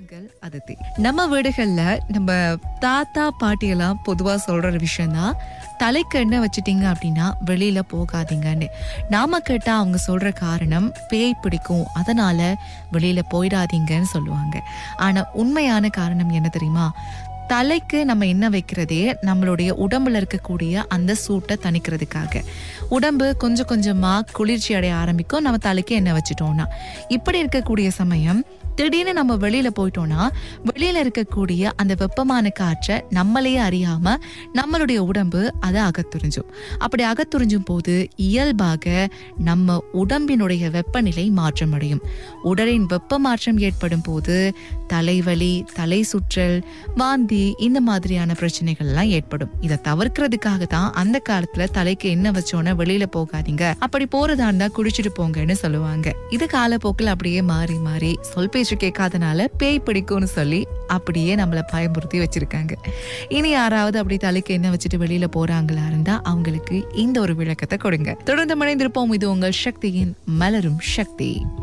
உங்கள் அதித்தி நம்ம வீடுகள்ல நம்ம தாத்தா பாட்டியெல்லாம் பொதுவா சொல்ற ஒரு விஷயம் தான் தலைக்கு எண்ணெய் வச்சிட்டீங்க அப்படின்னா வெளியில போகாதீங்கன்னு நாம கேட்டா அவங்க சொல்ற காரணம் பேய் பிடிக்கும் அதனால வெளியில போயிடாதீங்கன்னு சொல்லுவாங்க ஆனா உண்மையான காரணம் என்ன தெரியுமா தலைக்கு நம்ம எண்ணெய் வைக்கிறதே நம்மளுடைய உடம்புல இருக்கக்கூடிய அந்த சூட்டை தணிக்கிறதுக்காக உடம்பு கொஞ்சம் கொஞ்சமா குளிர்ச்சி அடைய ஆரம்பிக்கும் நம்ம தலைக்கு எண்ணெய் வச்சிட்டோம்னா இப்படி இருக்கக்கூடிய சமயம் திடீர்னு நம்ம வெளியில போயிட்டோம்னா வெளியில இருக்கக்கூடிய அந்த வெப்பமான காற்றை நம்மளையே அறியாம நம்மளுடைய உடம்பு அதை அகத்துறிஞ்சும் அப்படி அகத்துறிஞ்சும் போது இயல்பாக நம்ம உடம்பினுடைய வெப்பநிலை மாற்றம் அடையும் உடலின் வெப்ப மாற்றம் ஏற்படும் போது தலைவலி தலை சுற்றல் வாந்தி இந்த மாதிரியான பிரச்சனைகள் எல்லாம் ஏற்படும் இதை தவிர்க்கிறதுக்காக தான் அந்த காலத்துல தலைக்கு என்ன வச்சோன்னா வெளியில போகாதீங்க அப்படி போறதா இருந்தா குடிச்சிட்டு போங்கன்னு சொல்லுவாங்க இது காலப்போக்கில் அப்படியே மாறி மாறி சொல் பேச்சு கேட்காதனால பேய் பிடிக்கும்னு சொல்லி அப்படியே நம்மள பயமுறுத்தி வச்சிருக்காங்க இனி யாராவது அப்படி தலைக்கு என்ன வச்சுட்டு வெளியில போறாங்களா இருந்தா அவங்களுக்கு இந்த ஒரு விளக்கத்தை கொடுங்க தொடர்ந்து மறைந்திருப்போம் இது உங்கள் சக்தியின் மலரும் சக்தி